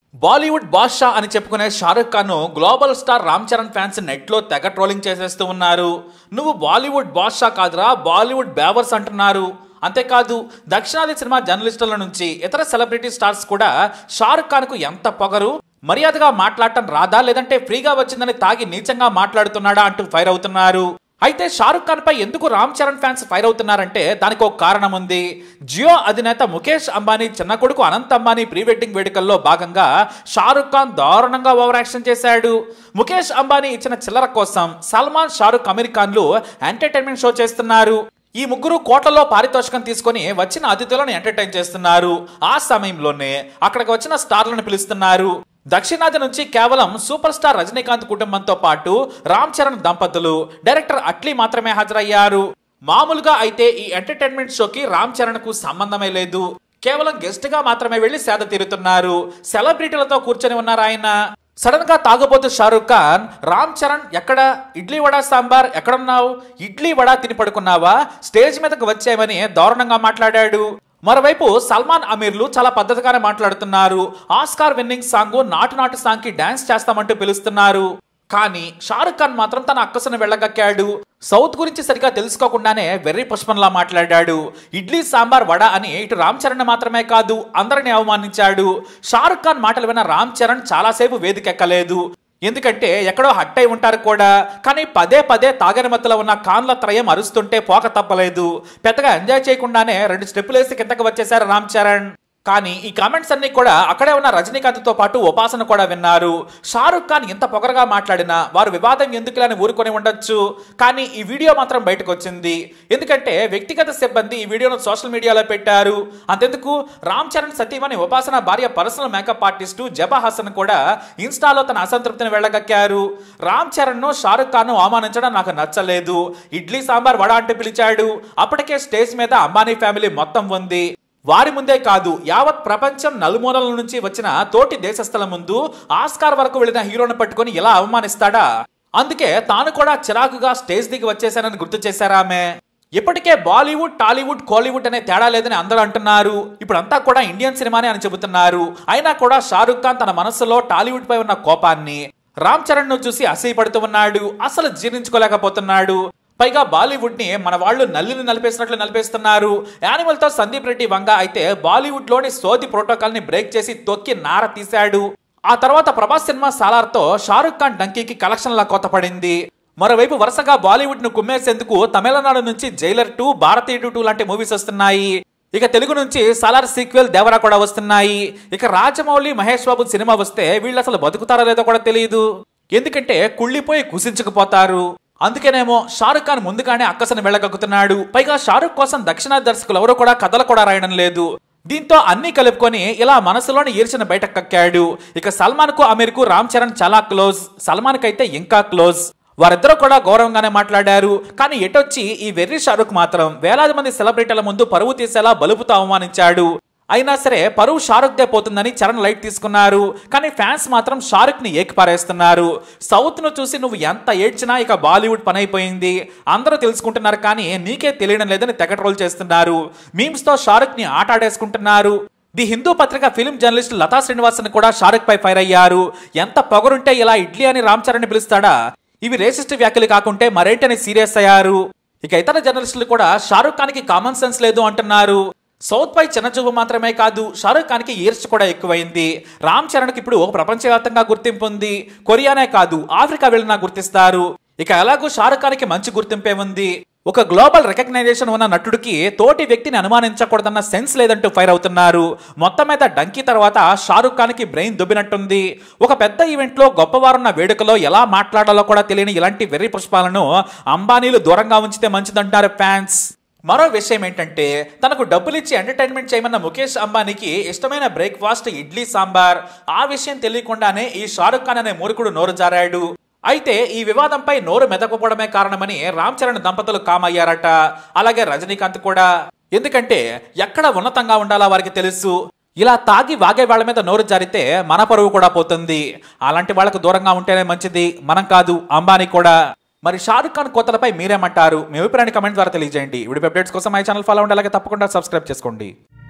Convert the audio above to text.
బాలీవుడ్ బాద్షా అని చెప్పుకునే Shahrukh Khan global star Ram Charan fans net లో తెగ ట్రోలింగ్ చేసేస్తూ ఉన్నారు నువ్వు బాలీవుడ్ బాద్షా కాదురా బాలీవుడ్ బేవర్స్ అంటున్నారు అంతేకాదు దక్షిణాది సినిమా జర్నలిస్టుల నుంచి ఇతర సెలబ్రిటీ స్టార్స్ కూడా షారుఖ్ ఖాన్ కు ఎంత పొగరు మర్యాదగా మాట్లాడటం రాదా లేదంటే ఫ్రీగా వచ్చిందని తాగి నీచంగా మాట్లాడుతున్నాడా అంటూ ఫైర్ అవుతున్నారు అయితే షారుఖ్ ఖాన్ పై ఎందుకు రామ్ చరణ్ ఫ్యాన్స్ ఫైర్ అవుతున్నారంటే దానికి ఒక కారణం ఉంది జియో అధినేత ముఖేష్ అంబానీ చిన్న కొడుకు అనంత్ అంబానీ ప్రీ వెడ్డింగ్ వేడుకల్లో భాగంగా షారుఖ్ ఖాన్ దారుణంగా ఓవర్ యాక్షన్ చేశాడు ముఖేష్ అంబానీ ఇచ్చిన చిల్లర కోసం సల్మాన్ షారుఖ్ అమీర్ ఖాన్లు ఎంటర్టైన్మెంట్ షో చేస్తున్నారు ఈ ముగ్గురు కోట్లలో పారితోషికం తీసుకొని వచ్చిన అతిథులను ఎంటర్టైన్ చేస్తున్నారు ఆ సమయంలోనే అక్కడికి వచ్చిన స్టార్లను పిలుస్తున్నారు దక్షిణాది నుంచి కేవలం సూపర్ స్టార్ రజనీకాంత్ కుటుంబంతో పాటు రామ్ చరణ్ దంపతులు డైరెక్టర్ అట్లీ మాత్రమే హాజరయ్యారు మామూలుగా అయితే ఈ ఎంటర్టైన్మెంట్ షోకి రామ్ చరణ్ కు సంబంధమే లేదు కేవలం గెస్ట్ గా మాత్రమే వెళ్లి సేద తీరుతున్నారు సెలబ్రిటీలతో కూర్చొని ఉన్నారు ఆయన సడన్ గా తాగబోతు షారూఖ్ ఖాన్ రామ్ చరణ్ ఎక్కడ ఇడ్లీ వడ సాంబార్ ఎక్కడున్నావు ఇడ్లీ వడ తిని పడుకున్నావా స్టేజ్ మీదకు వచ్చామని దారుణంగా మాట్లాడాడు మరోవైపు సల్మాన్ అమీర్లు చాలా పద్ధతిగానే మాట్లాడుతున్నారు ఆస్కార్ విన్నింగ్ సాంగ్ నాటు నాటు సాంగ్ కి డాన్స్ చేస్తామంటూ పిలుస్తున్నారు కానీ షారుఖ్ ఖాన్ మాత్రం తన అక్కసును వెళ్ళగక్కాడు సౌత్ గురించి సరిగా తెలుసుకోకుండానే వెర్రి పుష్పంలా మాట్లాడాడు ఇడ్లీ సాంబార్ వడ అని ఇటు రామ్ చరణ్ మాత్రమే కాదు అందరిని అవమానించాడు షారుఖ్ ఖాన్ మాటలు విన్న రామ్ చరణ్ చాలాసేపు వేదికెక్కలేదు ఎందుకంటే ఎక్కడో హట్ అయి ఉంటారు కూడా కానీ పదే పదే తాగని మత్తులో ఉన్న కాన్ల త్రయం అరుస్తుంటే పోక తప్పలేదు పెద్దగా ఎంజాయ్ చేయకుండానే రెండు స్టెప్పులు వేసి కిందకు వచ్చేశారు రామ్ చరణ్ కానీ ఈ కామెంట్స్ అన్ని కూడా అక్కడే ఉన్న రజనీకాంత్తో పాటు ఉపాసన కూడా విన్నారు షారుఖ్ ఖాన్ ఇంత పొగరగా మాట్లాడినా వారు వివాదం ఎందుకులని ఊరుకొని ఉండొచ్చు కానీ ఈ వీడియో మాత్రం బయటకు వచ్చింది ఎందుకంటే వ్యక్తిగత సిబ్బంది ఈ వీడియోను సోషల్ మీడియాలో పెట్టారు అంతెందుకు రామ్ చరణ్ సతీమణి ఉపాసన భార్య personal makeup artist Jaba Hasan కూడా ఇన్స్టాలో తన అసంతృప్తిని వెళ్ళగక్కారు రామ్ చరణ్ ను షారుఖ్ ఖాన్ అవమానించడం నాకు నచ్చలేదు ఇడ్లీ సాంబార్ వడ అంటూ పిలిచాడు అప్పటికే స్టేజ్ మీద అంబానీ ఫ్యామిలీ మొత్తం ఉంది వారి ముందే కాదు యావత్ ప్రపంచం నలుమూలల నుంచి వచ్చిన తోటి దేశస్థల ముందు ఆస్కార్ వరకు వెళ్ళిన హీరోని పట్టుకొని ఇలా అవమానిస్తాడా అందుకే తాను కూడా చిరాకుగా స్టేజ్ దిగి వచ్చేశానని గుర్తు చేశారా ఆమె ఇప్పటికే బాలీవుడ్ టాలీవుడ్ కోలీవుడ్ అనే తేడా లేదని అందరూ అంటున్నారు ఇప్పుడంతా కూడా ఇండియన్ సినిమానే అని చెబుతున్నారు అయినా కూడా షారుఖ్ ఖాన్ తన మనసులో టాలీవుడ్ పై ఉన్న కోపాన్ని రామ్ చరణ్ ను చూసి అసహ్యపడుతూ ఉన్నాడు అసలు జీర్ణించుకోలేకపోతున్నాడు పైగా బాలీవుడ్ ని మన వాళ్ళు నల్లిని నలిపేసినట్లు నలిపేస్తున్నారు యానిమల్ తో సందీప్ రెడ్డి వంగ అయితే బాలీవుడ్ లోని సోది ప్రోటోకాల్ ని బ్రేక్ చేసి తొక్కి నార తీశాడు ఆ తర్వాత ప్రభాస్ సినిమా సాలార్ తో షారుఖ్ ఖాన్ డంకీకి కలెక్షన్ల కోత పడింది మరోవైపు వరుసగా బాలీవుడ్ ను కుమ్మేసేందుకు తమిళనాడు నుంచి జైలర్ టూ భారతీయుడు టూ లాంటి మూవీస్ వస్తున్నాయి ఇక తెలుగు నుంచి సాలార్ సీక్వెల్ దేవరా కూడా వస్తున్నాయి ఇక రాజమౌళి మహేష్ బాబు సినిమా వస్తే వీళ్ళు అసలు బతుకుతారో లేదో కూడా తెలియదు ఎందుకంటే కుళ్ళిపోయి కుసించుకుపోతారు అందుకేనేమో షారుఖ్ ఖాన్ ముందుగానే అక్కసను వెళ్ళగక్కుతున్నాడు పైగా షారుఖ్ కోసం దక్షిణాది దర్శకులు ఎవరు కూడా కథలు కూడా రాయడం లేదు దీంతో అన్ని కలుపుకొని ఇలా మనసులోని ఈర్చిన బయట కక్కాడు ఇక సల్మాన్ కు అమీర్ కు రామ్ చరణ్ చాలా క్లోజ్ సల్మాన్ కైతే ఇంకా క్లోజ్ వారిద్దరూ కూడా గౌరవంగానే మాట్లాడారు కానీ ఎటొచ్చి ఈ వెర్రి షారుఖ్ మాత్రం వేలాది మంది సెలబ్రిటీల ముందు పరువు తీసేలా బలుపుతో అవమానించాడు అయినా సరే పరువు షారుఖ్ దే పోతుందని చరణ్ లైట్ తీసుకున్నారు కానీ ఫ్యాన్స్ మాత్రం షారుఖ్ ని ఏకిపారేస్తున్నారు సౌత్ ను చూసి నువ్వు ఎంత ఏడ్చినా ఇక బాలీవుడ్ పని అయిపోయింది అందరూ తెలుసుకుంటున్నారు కానీ నీకే తెలియడం లేదని తెగ ట్రోల్ చేస్తున్నారు మీమ్స్ తో షారుఖ్ ని ఆట ఆడేసుకుంటున్నారు ది హిందూ పత్రిక ఫిల్మ్ జర్నలిస్ట్ లతా శ్రీనివాసన్ కూడా షారుఖ్ పై ఫైర్ అయ్యారు ఎంత పొగరుంటే ఇలా ఇడ్లీ అని రామ్ చరణ్ పిలుస్తాడా ఇవి రేసిస్ట్ వ్యాఖ్యలు కాకుంటే మరేంటని సీరియస్ అయ్యారు ఇక ఇతర జర్నలిస్టులు కూడా షారుఖ్ ఖాన్ కి కామన్ సెన్స్ లేదు అంటున్నారు సౌత్ పై చిన్న చూపు మాత్రమే కాదు షారుఖ్ ఖాన్ కి ఈర్చ్ కూడా ఎక్కువైంది రామ్ చరణ్ కి ఇప్పుడు ప్రపంచవ్యాప్తంగా గుర్తింపు ఉంది కొరియానే కాదు ఆఫ్రికా వెళ్ళినా గుర్తిస్తారు ఇక ఎలాగూ షారుఖ్ ఖాన్ కి మంచి గుర్తింపే ఉంది ఒక గ్లోబల్ రికగ్నైజేషన్ ఉన్న నటుడికి తోటి వ్యక్తిని అనుమానించకూడదన్న సెన్స్ లేదంటూ ఫైర్ అవుతున్నారు మొత్తం మీద డంకీ తర్వాత షారుఖ్ ఖాన్ కి బ్రెయిన్ దుబ్బినట్టుంది ఒక పెద్ద ఈవెంట్ లో గొప్పవారున్న వేడుకలో ఎలా మాట్లాడాలో కూడా తెలియని ఇలాంటి వెర్రి పుష్పాలను అంబానీలు దూరంగా ఉంచితే మంచిదంటారు ఫ్యాన్స్ మరో విషయం ఏంటంటే తనకు డబ్బులు ఇచ్చి ఎంటర్టైన్మెంట్ చేయమన్న ముఖేష్ అంబానీకి ఇష్టమైన బ్రేక్ఫాస్ట్ ఇడ్లీ సాంబార్ ఆ విషయం తెలియకుండానే ఈ షారుఖ్ ఖాన్ అనే మూర్ఖుడు నోరు జారాడు అయితే ఈ వివాదంపై నోరు మెదకపోవడమే కారణమని రామ్ చరణ్ దంపతులు కామయ్యారట అలాగే రజనీకాంత్ కూడా ఎందుకంటే ఎక్కడ ఉన్నతంగా ఉండాలా వారికి తెలుసు ఇలా తాగి వాగే వాళ్ళ మీద నోరు జారితే మన పరువు కూడా పోతుంది అలాంటి వాళ్ళకు దూరంగా ఉంటేనే మంచిది మనం కాదు అంబానీ కూడా మరి షారుఖ్ ఖాన్ కోతలపై మీరేమంటారు మీ అభిప్రాయాన్ని కమెంట్ ద్వారా తెలియజేయండి వీడియో అప్డేట్స్ కోసం మై ఛానల్ ఫాలో ఉండాలి అలాగే తప్పకుండా సబ్స్క్రైబ్ చేసుకోండి